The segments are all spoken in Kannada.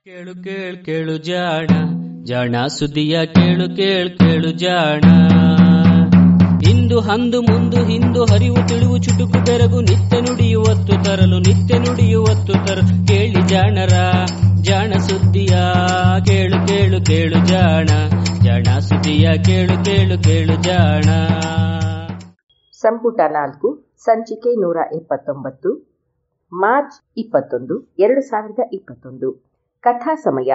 ಕೇಳು ಕೇಳು ಕೇಳು ಜಾಣ ಜಾಣ ಸುದ್ದಿಯ ಕೇಳು ಕೇಳು ಕೇಳು ಜಾಣ ಇಂದು ಹಂದು ಮುಂದು ಹಿಂದು ಹರಿವು ತಿಳಿವು ಚುಟುಕು ಬೆರಗು ನಿತ್ಯ ನುಡಿಯುವತ್ತು ತರಲು ನಿತ್ಯ ನುಡಿಯುವತ್ತು ತರಲು ಕೇಳಿ ಜಾಣರ ಜಾಣ ಸುದ್ದಿಯ ಕೇಳು ಕೇಳು ಕೇಳು ಜಾಣ ಜಾಣ ಸುದ್ದಿಯ ಕೇಳು ಕೇಳು ಕೇಳು ಜಾಣ ಸಂಪುಟ ನಾಲ್ಕು ಸಂಚಿಕೆ ನೂರ ಎಪ್ಪತ್ತೊಂಬತ್ತು ಮಾರ್ಚ್ ಇಪ್ಪತ್ತೊಂದು ಎರಡು ಸಾವಿರದ ಇಪ್ಪತ್ತೊಂದು ಕಥಾ ಸಮಯ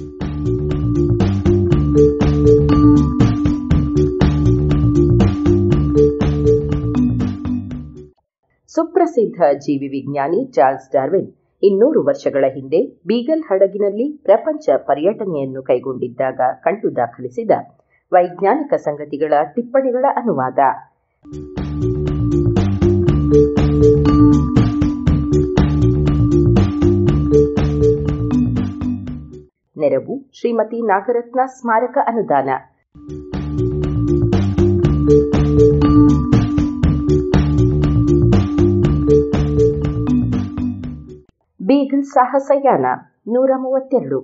ಸುಪ್ರಸಿದ್ಧ ಜೀವಿ ವಿಜ್ಞಾನಿ ಚಾರ್ಲ್ಸ್ ಡಾರ್ವಿನ್ ಇನ್ನೂರು ವರ್ಷಗಳ ಹಿಂದೆ ಬೀಗಲ್ ಹಡಗಿನಲ್ಲಿ ಪ್ರಪಂಚ ಪರ್ಯಟನೆಯನ್ನು ಕೈಗೊಂಡಿದ್ದಾಗ ಕಂಡು ದಾಖಲಿಸಿದ ವೈಜ್ಞಾನಿಕ ಸಂಗತಿಗಳ ಟಿಪ್ಪಣಿಗಳ ಅನುವಾದ ನೆರವು ಶ್ರೀಮತಿ ನಾಗರತ್ನ ಸ್ಮಾರಕ ಅನುದಾನ ಬೀಗಲ್ ಸಾಹಸಯಾನ ನೂರ ಮೂವತ್ತೆರಡು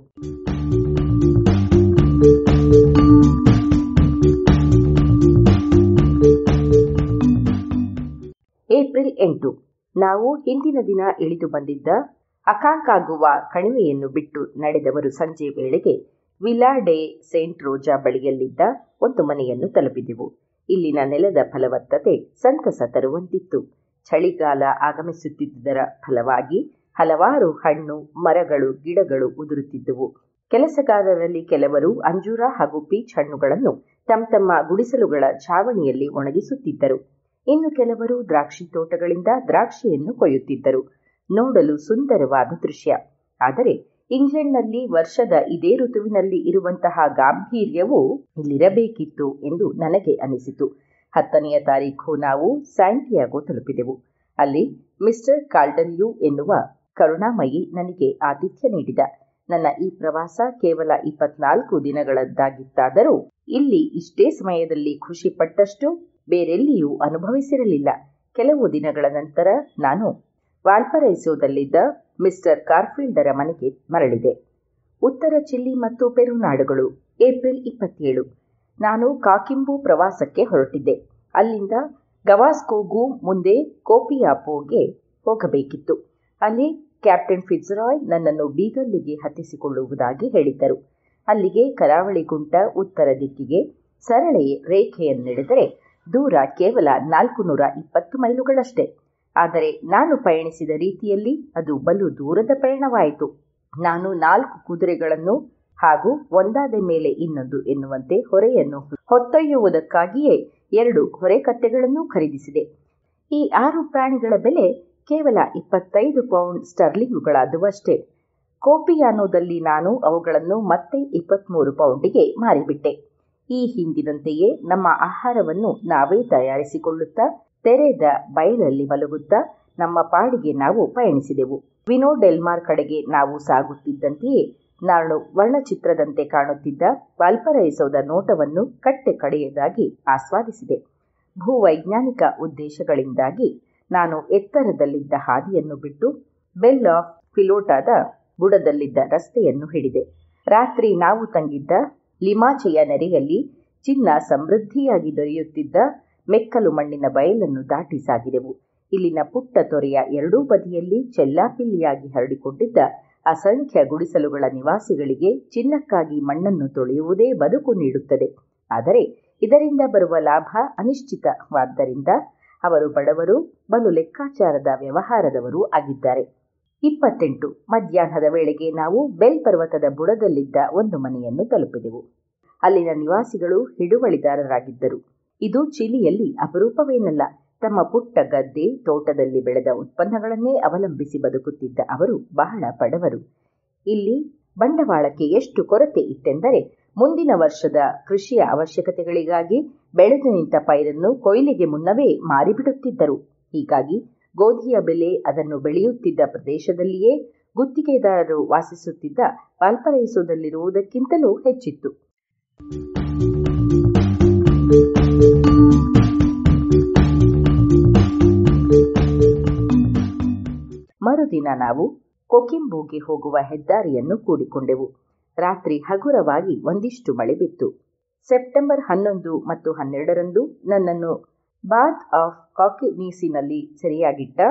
ಏಪ್ರಿಲ್ ಎಂಟು ನಾವು ಹಿಂದಿನ ದಿನ ಇಳಿದು ಬಂದಿದ್ದ ಅಕಾಂಕಾಗುವ ಕಣಿವೆಯನ್ನು ಬಿಟ್ಟು ನಡೆದವರು ಸಂಜೆ ವೇಳೆಗೆ ವಿಲಾ ಡೆ ಸೇಂಟ್ ರೋಜಾ ಬಳಿಯಲ್ಲಿದ್ದ ಒಂದು ಮನೆಯನ್ನು ತಲುಪಿದೆವು ಇಲ್ಲಿನ ನೆಲದ ಫಲವತ್ತತೆ ಸಂತಸ ತರುವಂತಿತ್ತು ಚಳಿಗಾಲ ಆಗಮಿಸುತ್ತಿದ್ದುದರ ಫಲವಾಗಿ ಹಲವಾರು ಹಣ್ಣು ಮರಗಳು ಗಿಡಗಳು ಉದುರುತ್ತಿದ್ದುವು ಕೆಲಸಗಾರರಲ್ಲಿ ಕೆಲವರು ಅಂಜೂರ ಹಾಗೂ ಪೀಚ್ ಹಣ್ಣುಗಳನ್ನು ತಮ್ಮ ತಮ್ಮ ಗುಡಿಸಲುಗಳ ಛಾವಣಿಯಲ್ಲಿ ಒಣಗಿಸುತ್ತಿದ್ದರು ಇನ್ನು ಕೆಲವರು ದ್ರಾಕ್ಷಿ ತೋಟಗಳಿಂದ ದ್ರಾಕ್ಷಿಯನ್ನು ಕೊಯ್ಯುತ್ತಿದ್ದರು ನೋಡಲು ಸುಂದರವಾದ ದೃಶ್ಯ ಆದರೆ ಇಂಗ್ಲೆಂಡ್ನಲ್ಲಿ ವರ್ಷದ ಇದೇ ಋತುವಿನಲ್ಲಿ ಇರುವಂತಹ ಗಾಂಭೀರ್ಯವು ಇಲ್ಲಿರಬೇಕಿತ್ತು ಎಂದು ನನಗೆ ಅನಿಸಿತು ಹತ್ತನೆಯ ತಾರೀಖು ನಾವು ಸ್ಯಾಂಟಿಯಾಗೋ ತಲುಪಿದೆವು ಅಲ್ಲಿ ಮಿಸ್ಟರ್ ಕಾಲ್ಡನ್ಯೂ ಎನ್ನುವ ಕರುಣಾಮಯಿ ನನಗೆ ಆತಿಥ್ಯ ನೀಡಿದ ನನ್ನ ಈ ಪ್ರವಾಸ ಕೇವಲ ಇಪ್ಪತ್ನಾಲ್ಕು ದಿನಗಳದ್ದಾಗಿತ್ತಾದರೂ ಇಲ್ಲಿ ಇಷ್ಟೇ ಸಮಯದಲ್ಲಿ ಖುಷಿ ಪಟ್ಟಷ್ಟು ಬೇರೆಲ್ಲಿಯೂ ಅನುಭವಿಸಿರಲಿಲ್ಲ ಕೆಲವು ದಿನಗಳ ನಂತರ ನಾನು ವಾಲ್ಪರೈಸೋದಲ್ಲಿದ್ದ ಮಿಸ್ಟರ್ ಕಾರ್ಫೀಲ್ಡರ ಮನೆಗೆ ಮರಳಿದೆ ಉತ್ತರ ಚಿಲ್ಲಿ ಮತ್ತು ಪೆರುನಾಡುಗಳು ಏಪ್ರಿಲ್ ಇಪ್ಪತ್ತೇಳು ನಾನು ಕಾಕಿಂಬು ಪ್ರವಾಸಕ್ಕೆ ಹೊರಟಿದ್ದೆ ಅಲ್ಲಿಂದ ಗವಾಸ್ಕೋಗೂ ಮುಂದೆ ಕೋಪಿಯಾಪೋಗೆ ಹೋಗಬೇಕಿತ್ತು ಅಲ್ಲಿ ಕ್ಯಾಪ್ಟನ್ ಫಿಟ್ಜರಾಯ್ ನನ್ನನ್ನು ಬೀಗಲ್ಲಿಗೆ ಹತ್ತಿಸಿಕೊಳ್ಳುವುದಾಗಿ ಹೇಳಿದ್ದರು ಅಲ್ಲಿಗೆ ಕರಾವಳಿ ಗುಂಟ ಉತ್ತರ ದಿಕ್ಕಿಗೆ ಸರಳ ರೇಖೆಯನ್ನೆಳೆದರೆ ದೂರ ಕೇವಲ ನಾಲ್ಕು ನೂರ ಇಪ್ಪತ್ತು ಮೈಲುಗಳಷ್ಟೇ ಆದರೆ ನಾನು ಪಯಣಿಸಿದ ರೀತಿಯಲ್ಲಿ ಅದು ಬಲು ದೂರದ ಪಯಣವಾಯಿತು ನಾನು ನಾಲ್ಕು ಕುದುರೆಗಳನ್ನು ಹಾಗೂ ಒಂದಾದ ಮೇಲೆ ಇನ್ನೊಂದು ಎನ್ನುವಂತೆ ಹೊರೆಯನ್ನು ಹೊತ್ತೊಯ್ಯುವುದಕ್ಕಾಗಿಯೇ ಎರಡು ಹೊರೆಕತ್ತೆಗಳನ್ನು ಖರೀದಿಸಿದೆ ಈ ಆರು ಪ್ರಾಣಿಗಳ ಬೆಲೆ ಕೇವಲ ಇಪ್ಪತ್ತೈದು ಪೌಂಡ್ ಸ್ಟರ್ಲಿಂಗುಗಳಾದುವಷ್ಟೇ ಕೋಪಿಯಾನೋದಲ್ಲಿ ನಾನು ಅವುಗಳನ್ನು ಮತ್ತೆ ಇಪ್ಪತ್ತ್ಮೂರು ಪೌಂಡಿಗೆ ಮಾರಿಬಿಟ್ಟೆ ಈ ಹಿಂದಿನಂತೆಯೇ ನಮ್ಮ ಆಹಾರವನ್ನು ನಾವೇ ತಯಾರಿಸಿಕೊಳ್ಳುತ್ತಾ ತೆರೆದ ಬಯಲಲ್ಲಿ ಮಲಗುತ್ತಾ ನಮ್ಮ ಪಾಡಿಗೆ ನಾವು ಪಯಣಿಸಿದೆವು ವಿನೋ ಡೆಲ್ಮಾರ್ ಕಡೆಗೆ ನಾವು ಸಾಗುತ್ತಿದ್ದಂತೆಯೇ ನಾನು ವರ್ಣಚಿತ್ರದಂತೆ ಕಾಣುತ್ತಿದ್ದ ವಾಲ್ಪರೈಸೋದ ನೋಟವನ್ನು ಕಟ್ಟೆ ಕಡೆಯದಾಗಿ ಆಸ್ವಾದಿಸಿದೆ ಭೂವೈಜ್ಞಾನಿಕ ಉದ್ದೇಶಗಳಿಂದಾಗಿ ನಾನು ಎತ್ತರದಲ್ಲಿದ್ದ ಹಾದಿಯನ್ನು ಬಿಟ್ಟು ಬೆಲ್ ಆಫ್ ಫಿಲೋಟಾದ ಬುಡದಲ್ಲಿದ್ದ ರಸ್ತೆಯನ್ನು ಹಿಡಿದೆ ರಾತ್ರಿ ನಾವು ತಂಗಿದ್ದ ಲಿಮಾಚೆಯ ನೆರೆಯಲ್ಲಿ ಚಿನ್ನ ಸಮೃದ್ಧಿಯಾಗಿ ದೊರೆಯುತ್ತಿದ್ದ ಮೆಕ್ಕಲು ಮಣ್ಣಿನ ಬಯಲನ್ನು ದಾಟಿ ಸಾಗಿದೆವು ಇಲ್ಲಿನ ಪುಟ್ಟ ತೊರೆಯ ಎರಡೂ ಬದಿಯಲ್ಲಿ ಚೆಲ್ಲಾಪಿಲ್ಲಿಯಾಗಿ ಹರಡಿಕೊಂಡಿದ್ದ ಅಸಂಖ್ಯ ಗುಡಿಸಲುಗಳ ನಿವಾಸಿಗಳಿಗೆ ಚಿನ್ನಕ್ಕಾಗಿ ಮಣ್ಣನ್ನು ತೊಳೆಯುವುದೇ ಬದುಕು ನೀಡುತ್ತದೆ ಆದರೆ ಇದರಿಂದ ಬರುವ ಲಾಭ ಅನಿಶ್ಚಿತವಾದ್ದರಿಂದ ಅವರು ಬಡವರು ಬಲು ಲೆಕ್ಕಾಚಾರದ ವ್ಯವಹಾರದವರೂ ಆಗಿದ್ದಾರೆ ಇಪ್ಪತ್ತೆಂಟು ಮಧ್ಯಾಹ್ನದ ವೇಳೆಗೆ ನಾವು ಬೆಲ್ ಪರ್ವತದ ಬುಡದಲ್ಲಿದ್ದ ಒಂದು ಮನೆಯನ್ನು ತಲುಪಿದೆವು ಅಲ್ಲಿನ ನಿವಾಸಿಗಳು ಹಿಡುವಳಿದಾರರಾಗಿದ್ದರು ಇದು ಚಿಲಿಯಲ್ಲಿ ಅಪರೂಪವೇನಲ್ಲ ತಮ್ಮ ಪುಟ್ಟ ಗದ್ದೆ ತೋಟದಲ್ಲಿ ಬೆಳೆದ ಉತ್ಪನ್ನಗಳನ್ನೇ ಅವಲಂಬಿಸಿ ಬದುಕುತ್ತಿದ್ದ ಅವರು ಬಹಳ ಬಡವರು ಇಲ್ಲಿ ಬಂಡವಾಳಕ್ಕೆ ಎಷ್ಟು ಕೊರತೆ ಇತ್ತೆಂದರೆ ಮುಂದಿನ ವರ್ಷದ ಕೃಷಿಯ ಅವಶ್ಯಕತೆಗಳಿಗಾಗಿ ಬೆಳೆದು ನಿಂತ ಪೈರನ್ನು ಕೊಯ್ಲಿಗೆ ಮುನ್ನವೇ ಮಾರಿಬಿಡುತ್ತಿದ್ದರು ಹೀಗಾಗಿ ಗೋಧಿಯ ಬೆಲೆ ಅದನ್ನು ಬೆಳೆಯುತ್ತಿದ್ದ ಪ್ರದೇಶದಲ್ಲಿಯೇ ಗುತ್ತಿಗೆದಾರರು ವಾಸಿಸುತ್ತಿದ್ದ ವಾಲ್ಪರೈಸೋದಲ್ಲಿರುವುದಕ್ಕಿಂತಲೂ ಹೆಚ್ಚಿತ್ತು ಮರುದಿನ ನಾವು ಕೊಕಿಂಬೋಗೆ ಹೋಗುವ ಹೆದ್ದಾರಿಯನ್ನು ಕೂಡಿಕೊಂಡೆವು ರಾತ್ರಿ ಹಗುರವಾಗಿ ಒಂದಿಷ್ಟು ಮಳೆ ಬಿತ್ತು ಸೆಪ್ಟೆಂಬರ್ ಹನ್ನೊಂದು ಮತ್ತು ಹನ್ನೆರಡರಂದು ನನ್ನನ್ನು ಬಾತ್ ಆಫ್ ಕಾಕಿನೀಸಿನಲ್ಲಿ ಸೆರೆಯಾಗಿಟ್ಟ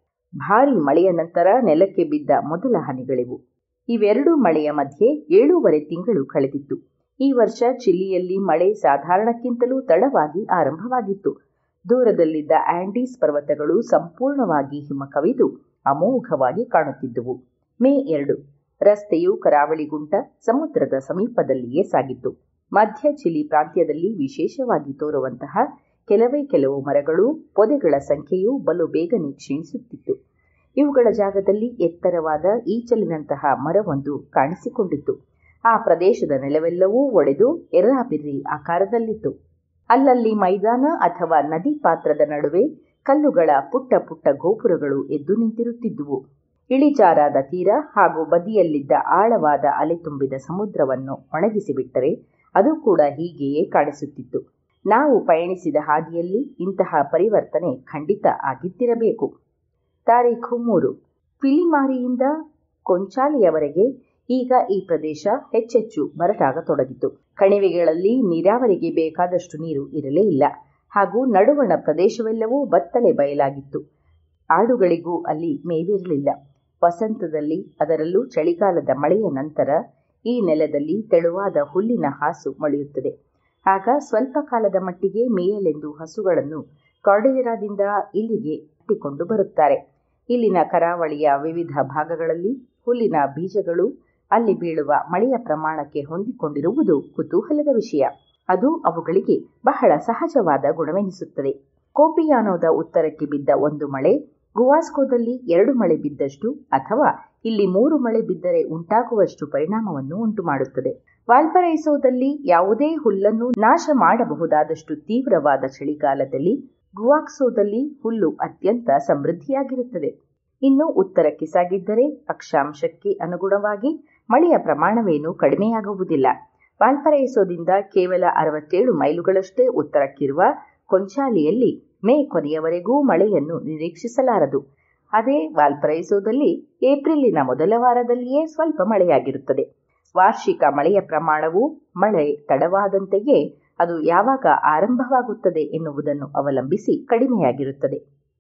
ಭಾರಿ ಮಳೆಯ ನಂತರ ನೆಲಕ್ಕೆ ಬಿದ್ದ ಮೊದಲ ಹನಿಗಳಿವು ಇವೆರಡೂ ಮಳೆಯ ಮಧ್ಯೆ ಏಳೂವರೆ ತಿಂಗಳು ಕಳೆದಿತ್ತು ಈ ವರ್ಷ ಚಿಲಿಯಲ್ಲಿ ಮಳೆ ಸಾಧಾರಣಕ್ಕಿಂತಲೂ ತಡವಾಗಿ ಆರಂಭವಾಗಿತ್ತು ದೂರದಲ್ಲಿದ್ದ ಆಂಡೀಸ್ ಪರ್ವತಗಳು ಸಂಪೂರ್ಣವಾಗಿ ಹಿಮ ಕವಿದು ಅಮೋಘವಾಗಿ ಕಾಣುತ್ತಿದ್ದುವು ಮೇ ಎರಡು ರಸ್ತೆಯು ಕರಾವಳಿಗುಂಟ ಸಮುದ್ರದ ಸಮೀಪದಲ್ಲಿಯೇ ಸಾಗಿತ್ತು ಮಧ್ಯ ಚಿಲಿ ಪ್ರಾಂತ್ಯದಲ್ಲಿ ವಿಶೇಷವಾಗಿ ತೋರುವಂತಹ ಕೆಲವೇ ಕೆಲವು ಮರಗಳು ಪೊದೆಗಳ ಸಂಖ್ಯೆಯು ಬಲು ಬೇಗನೆ ಕ್ಷೀಣಿಸುತ್ತಿತ್ತು ಇವುಗಳ ಜಾಗದಲ್ಲಿ ಎತ್ತರವಾದ ಈಚಲಿನಂತಹ ಮರವೊಂದು ಕಾಣಿಸಿಕೊಂಡಿತ್ತು ಆ ಪ್ರದೇಶದ ನೆಲವೆಲ್ಲವೂ ಒಡೆದು ಎರ್ರಾಬಿರ್ರಿ ಆಕಾರದಲ್ಲಿತ್ತು ಅಲ್ಲಲ್ಲಿ ಮೈದಾನ ಅಥವಾ ನದಿ ಪಾತ್ರದ ನಡುವೆ ಕಲ್ಲುಗಳ ಪುಟ್ಟ ಪುಟ್ಟ ಗೋಪುರಗಳು ಎದ್ದು ನಿಂತಿರುತ್ತಿದ್ದುವು ಇಳಿಜಾರಾದ ತೀರ ಹಾಗೂ ಬದಿಯಲ್ಲಿದ್ದ ಆಳವಾದ ಅಲೆ ತುಂಬಿದ ಸಮುದ್ರವನ್ನು ಒಣಗಿಸಿಬಿಟ್ಟರೆ ಅದು ಕೂಡ ಹೀಗೆಯೇ ಕಾಣಿಸುತ್ತಿತ್ತು ನಾವು ಪಯಣಿಸಿದ ಹಾದಿಯಲ್ಲಿ ಇಂತಹ ಪರಿವರ್ತನೆ ಖಂಡಿತ ಆಗಿದ್ದಿರಬೇಕು ತಾರೀಖು ಮೂರು ಪಿಲಿಮಾರಿಯಿಂದ ಕೊಂಚಾಲಿಯವರೆಗೆ ಈಗ ಈ ಪ್ರದೇಶ ಹೆಚ್ಚೆಚ್ಚು ಬರಟಾಗತೊಡಗಿತು ಕಣಿವೆಗಳಲ್ಲಿ ನೀರಾವರಿಗೆ ಬೇಕಾದಷ್ಟು ನೀರು ಇರಲೇ ಇಲ್ಲ ಹಾಗೂ ನಡುವಣ ಪ್ರದೇಶವೆಲ್ಲವೂ ಬತ್ತಲೆ ಬಯಲಾಗಿತ್ತು ಆಡುಗಳಿಗೂ ಅಲ್ಲಿ ಮೇವಿರಲಿಲ್ಲ ವಸಂತದಲ್ಲಿ ಅದರಲ್ಲೂ ಚಳಿಗಾಲದ ಮಳೆಯ ನಂತರ ಈ ನೆಲದಲ್ಲಿ ತೆಳುವಾದ ಹುಲ್ಲಿನ ಹಾಸು ಮೊಳೆಯುತ್ತದೆ ಆಗ ಸ್ವಲ್ಪ ಕಾಲದ ಮಟ್ಟಿಗೆ ಮೇಯಲೆಂದು ಹಸುಗಳನ್ನು ಕಾರ್ಡಿಯರಾದಿಂದ ಇಲ್ಲಿಗೆ ಕಟ್ಟಿಕೊಂಡು ಬರುತ್ತಾರೆ ಇಲ್ಲಿನ ಕರಾವಳಿಯ ವಿವಿಧ ಭಾಗಗಳಲ್ಲಿ ಹುಲ್ಲಿನ ಬೀಜಗಳು ಅಲ್ಲಿ ಬೀಳುವ ಮಳೆಯ ಪ್ರಮಾಣಕ್ಕೆ ಹೊಂದಿಕೊಂಡಿರುವುದು ಕುತೂಹಲದ ವಿಷಯ ಅದು ಅವುಗಳಿಗೆ ಬಹಳ ಸಹಜವಾದ ಗುಣವೆನಿಸುತ್ತದೆ ಕೋಪಿಯಾನೋದ ಉತ್ತರಕ್ಕೆ ಬಿದ್ದ ಒಂದು ಮಳೆ ಗುವಾಸ್ಕೋದಲ್ಲಿ ಎರಡು ಮಳೆ ಬಿದ್ದಷ್ಟು ಅಥವಾ ಇಲ್ಲಿ ಮೂರು ಮಳೆ ಬಿದ್ದರೆ ಉಂಟಾಗುವಷ್ಟು ಪರಿಣಾಮವನ್ನು ಉಂಟುಮಾಡುತ್ತದೆ ವಾಲ್ಪರೈಸೋದಲ್ಲಿ ಯಾವುದೇ ಹುಲ್ಲನ್ನು ನಾಶ ಮಾಡಬಹುದಾದಷ್ಟು ತೀವ್ರವಾದ ಚಳಿಗಾಲದಲ್ಲಿ ಗುವಾಕ್ಸೋದಲ್ಲಿ ಹುಲ್ಲು ಅತ್ಯಂತ ಸಮೃದ್ಧಿಯಾಗಿರುತ್ತದೆ ಇನ್ನು ಉತ್ತರಕ್ಕೆ ಸಾಗಿದ್ದರೆ ಅಕ್ಷಾಂಶಕ್ಕೆ ಅನುಗುಣವಾಗಿ ಮಳೆಯ ಪ್ರಮಾಣವೇನೂ ಕಡಿಮೆಯಾಗುವುದಿಲ್ಲ ವಾಲ್ಪರೈಸೋದಿಂದ ಕೇವಲ ಅರವತ್ತೇಳು ಮೈಲುಗಳಷ್ಟೇ ಉತ್ತರಕ್ಕಿರುವ ಕೊಂಚಾಲಿಯಲ್ಲಿ ಮೇ ಕೊನೆಯವರೆಗೂ ಮಳೆಯನ್ನು ನಿರೀಕ್ಷಿಸಲಾರದು ಅದೇ ವಾಲ್ಪರೈಸೋದಲ್ಲಿ ಏಪ್ರಿಲಿನ ಮೊದಲ ವಾರದಲ್ಲಿಯೇ ಸ್ವಲ್ಪ ಮಳೆಯಾಗಿರುತ್ತದೆ ವಾರ್ಷಿಕ ಮಳೆಯ ಪ್ರಮಾಣವು ಮಳೆ ತಡವಾದಂತೆಯೇ ಅದು ಯಾವಾಗ ಆರಂಭವಾಗುತ್ತದೆ ಎನ್ನುವುದನ್ನು ಅವಲಂಬಿಸಿ ಕಡಿಮೆಯಾಗಿರುತ್ತದೆ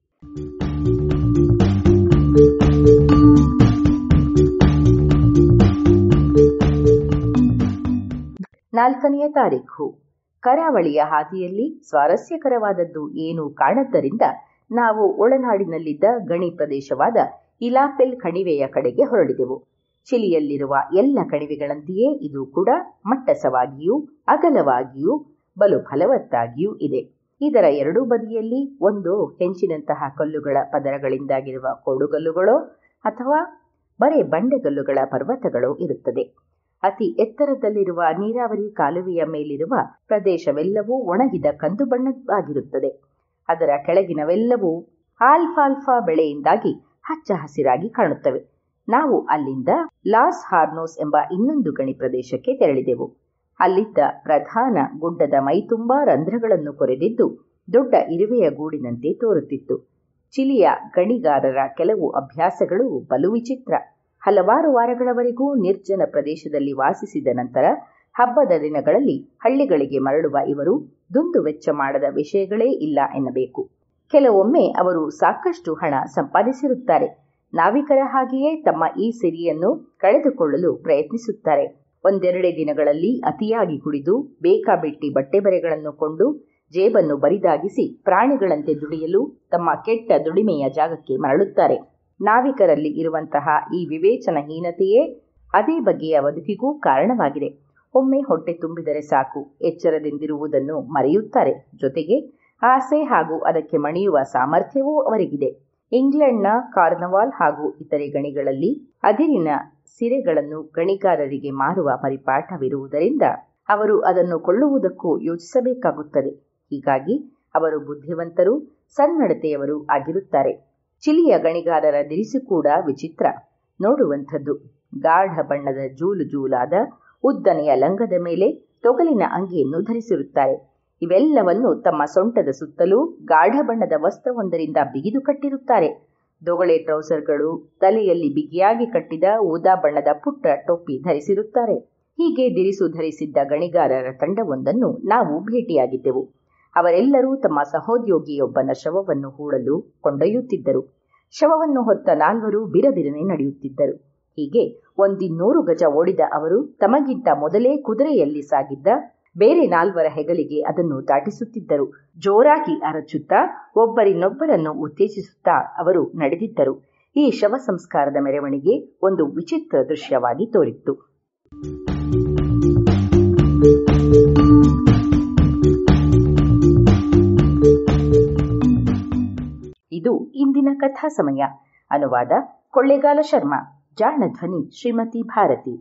ನಾಲ್ಕನೆಯ ತಾರೀಖು ಕರಾವಳಿಯ ಹಾದಿಯಲ್ಲಿ ಸ್ವಾರಸ್ಯಕರವಾದದ್ದು ಏನು ಕಾಣದ್ದರಿಂದ ನಾವು ಒಳನಾಡಿನಲ್ಲಿದ್ದ ಗಣಿ ಪ್ರದೇಶವಾದ ಇಲಾಪೆಲ್ ಕಣಿವೆಯ ಕಡೆಗೆ ಹೊರಡಿದೆವು ಚಿಲಿಯಲ್ಲಿರುವ ಎಲ್ಲ ಕಣಿವೆಗಳಂತೆಯೇ ಇದು ಕೂಡ ಮಟ್ಟಸವಾಗಿಯೂ ಅಗಲವಾಗಿಯೂ ಬಲು ಫಲವತ್ತಾಗಿಯೂ ಇದೆ ಇದರ ಎರಡೂ ಬದಿಯಲ್ಲಿ ಒಂದು ಹೆಂಚಿನಂತಹ ಕಲ್ಲುಗಳ ಪದರಗಳಿಂದಾಗಿರುವ ಕೋಡುಗಲ್ಲುಗಳೋ ಅಥವಾ ಬರೇ ಬಂಡೆಗಲ್ಲುಗಳ ಪರ್ವತಗಳೋ ಇರುತ್ತದೆ ಅತಿ ಎತ್ತರದಲ್ಲಿರುವ ನೀರಾವರಿ ಕಾಲುವೆಯ ಮೇಲಿರುವ ಪ್ರದೇಶವೆಲ್ಲವೂ ಒಣಗಿದ ಕಂದು ಬಣ್ಣವಾಗಿರುತ್ತದೆ ಅದರ ಕೆಳಗಿನವೆಲ್ಲವೂ ಆಲ್ಫಾಲ್ಫಾ ಬೆಳೆಯಿಂದಾಗಿ ಹಚ್ಚ ಹಸಿರಾಗಿ ಕಾಣುತ್ತವೆ ನಾವು ಅಲ್ಲಿಂದ ಲಾಸ್ ಹಾರ್ನೋಸ್ ಎಂಬ ಇನ್ನೊಂದು ಗಣಿ ಪ್ರದೇಶಕ್ಕೆ ತೆರಳಿದೆವು ಅಲ್ಲಿದ್ದ ಪ್ರಧಾನ ಗುಡ್ಡದ ಮೈತುಂಬಾ ರಂಧ್ರಗಳನ್ನು ಕೊರೆದಿದ್ದು ದೊಡ್ಡ ಇರುವೆಯ ಗೂಡಿನಂತೆ ತೋರುತ್ತಿತ್ತು ಚಿಲಿಯ ಗಣಿಗಾರರ ಕೆಲವು ಅಭ್ಯಾಸಗಳು ಬಲು ವಿಚಿತ್ರ ಹಲವಾರು ವಾರಗಳವರೆಗೂ ನಿರ್ಜನ ಪ್ರದೇಶದಲ್ಲಿ ವಾಸಿಸಿದ ನಂತರ ಹಬ್ಬದ ದಿನಗಳಲ್ಲಿ ಹಳ್ಳಿಗಳಿಗೆ ಮರಳುವ ಇವರು ದುಂದು ವೆಚ್ಚ ಮಾಡದ ವಿಷಯಗಳೇ ಇಲ್ಲ ಎನ್ನಬೇಕು ಕೆಲವೊಮ್ಮೆ ಅವರು ಸಾಕಷ್ಟು ಹಣ ಸಂಪಾದಿಸಿರುತ್ತಾರೆ ನಾವಿಕರ ಹಾಗೆಯೇ ತಮ್ಮ ಈ ಸಿರಿಯನ್ನು ಕಳೆದುಕೊಳ್ಳಲು ಪ್ರಯತ್ನಿಸುತ್ತಾರೆ ಒಂದೆರಡೇ ದಿನಗಳಲ್ಲಿ ಅತಿಯಾಗಿ ಕುಡಿದು ಬೇಕಾಬಿಟ್ಟಿ ಬಟ್ಟೆ ಬರೆಗಳನ್ನು ಕೊಂಡು ಜೇಬನ್ನು ಬರಿದಾಗಿಸಿ ಪ್ರಾಣಿಗಳಂತೆ ದುಡಿಯಲು ತಮ್ಮ ಕೆಟ್ಟ ದುಡಿಮೆಯ ಜಾಗಕ್ಕೆ ಮರಳುತ್ತಾರೆ ನಾವಿಕರಲ್ಲಿ ಇರುವಂತಹ ಈ ವಿವೇಚನಹೀನತೆಯೇ ಅದೇ ಬಗೆಯ ಬದುಕಿಗೂ ಕಾರಣವಾಗಿದೆ ಒಮ್ಮೆ ಹೊಟ್ಟೆ ತುಂಬಿದರೆ ಸಾಕು ಎಚ್ಚರದಿಂದಿರುವುದನ್ನು ಮರೆಯುತ್ತಾರೆ ಜೊತೆಗೆ ಆಸೆ ಹಾಗೂ ಅದಕ್ಕೆ ಮಣಿಯುವ ಸಾಮರ್ಥ್ಯವೂ ಅವರಿಗಿದೆ ಇಂಗ್ಲೆಂಡ್ನ ಕಾರ್ನವಾಲ್ ಹಾಗೂ ಇತರೆ ಗಣಿಗಳಲ್ಲಿ ಅದಿರಿನ ಸಿರೆಗಳನ್ನು ಗಣಿಗಾರರಿಗೆ ಮಾರುವ ಪರಿಪಾಠವಿರುವುದರಿಂದ ಅವರು ಅದನ್ನು ಕೊಳ್ಳುವುದಕ್ಕೂ ಯೋಚಿಸಬೇಕಾಗುತ್ತದೆ ಹೀಗಾಗಿ ಅವರು ಬುದ್ಧಿವಂತರು ಸನ್ನಡತೆಯವರು ಆಗಿರುತ್ತಾರೆ ಚಿಲಿಯ ಗಣಿಗಾರರ ದಿರಿಸು ಕೂಡ ವಿಚಿತ್ರ ನೋಡುವಂಥದ್ದು ಗಾಢ ಬಣ್ಣದ ಜೂಲು ಜೂಲಾದ ಉದ್ದನೆಯ ಲಂಗದ ಮೇಲೆ ತೊಗಲಿನ ಅಂಗಿಯನ್ನು ಧರಿಸಿರುತ್ತಾರೆ ಇವೆಲ್ಲವನ್ನು ತಮ್ಮ ಸೊಂಟದ ಸುತ್ತಲೂ ಗಾಢ ಬಣ್ಣದ ವಸ್ತ್ರವೊಂದರಿಂದ ಬಿಗಿದು ಕಟ್ಟಿರುತ್ತಾರೆ ದೊಗಳೆ ಟ್ರೌಸರ್ಗಳು ತಲೆಯಲ್ಲಿ ಬಿಗಿಯಾಗಿ ಕಟ್ಟಿದ ಊದಾ ಬಣ್ಣದ ಪುಟ್ಟ ಟೊಪ್ಪಿ ಧರಿಸಿರುತ್ತಾರೆ ಹೀಗೆ ದಿರಿಸು ಧರಿಸಿದ್ದ ಗಣಿಗಾರರ ತಂಡವೊಂದನ್ನು ನಾವು ಭೇಟಿಯಾಗಿದ್ದೆವು ಅವರೆಲ್ಲರೂ ತಮ್ಮ ಸಹೋದ್ಯೋಗಿಯೊಬ್ಬನ ಶವವನ್ನು ಹೂಳಲು ಕೊಂಡೊಯ್ಯುತ್ತಿದ್ದರು ಶವವನ್ನು ಹೊತ್ತ ನಾಲ್ವರು ಬಿರಬಿರನೆ ನಡೆಯುತ್ತಿದ್ದರು ಹೀಗೆ ಒಂದಿನ್ನೂರು ಗಜ ಓಡಿದ ಅವರು ತಮಗಿಂತ ಮೊದಲೇ ಕುದುರೆಯಲ್ಲಿ ಸಾಗಿದ್ದ ಬೇರೆ ನಾಲ್ವರ ಹೆಗಲಿಗೆ ಅದನ್ನು ದಾಟಿಸುತ್ತಿದ್ದರು ಜೋರಾಗಿ ಅರಚುತ್ತಾ ಒಬ್ಬರಿನ್ನೊಬ್ಬರನ್ನು ಉತ್ತೇಜಿಸುತ್ತಾ ಅವರು ನಡೆದಿದ್ದರು ಈ ಶವ ಸಂಸ್ಕಾರದ ಮೆರವಣಿಗೆ ಒಂದು ವಿಚಿತ್ರ ದೃಶ್ಯವಾಗಿ ತೋರಿತ್ತು ಇದು ಇಂದಿನ ಕಥಾ ಸಮಯ ಅನುವಾದ ಕೊಳ್ಳೇಗಾಲ ಶರ್ಮಾ ಜಾಣ ಧ್ವನಿ ಶ್ರೀಮತಿ ಭಾರತಿ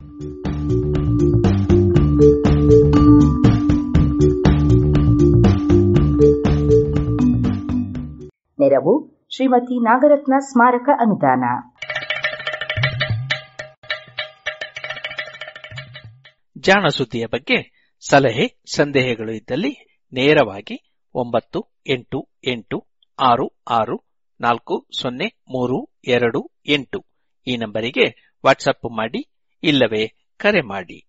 ನೆರವು ಶ್ರೀಮತಿ ನಾಗರತ್ನ ಸ್ಮಾರಕ ಅನುದಾನ ಜಾಣ ಸುದ್ದಿಯ ಬಗ್ಗೆ ಸಲಹೆ ಸಂದೇಹಗಳು ಇದ್ದಲ್ಲಿ ನೇರವಾಗಿ ಒಂಬತ್ತು ಎಂಟು ಎಂಟು ಆರು ಆರು ನಾಲ್ಕು ಸೊನ್ನೆ ಮೂರು ಎರಡು ಎಂಟು ಈ ನಂಬರಿಗೆ ವಾಟ್ಸಪ್ ಮಾಡಿ ಇಲ್ಲವೇ ಕರೆ ಮಾಡಿ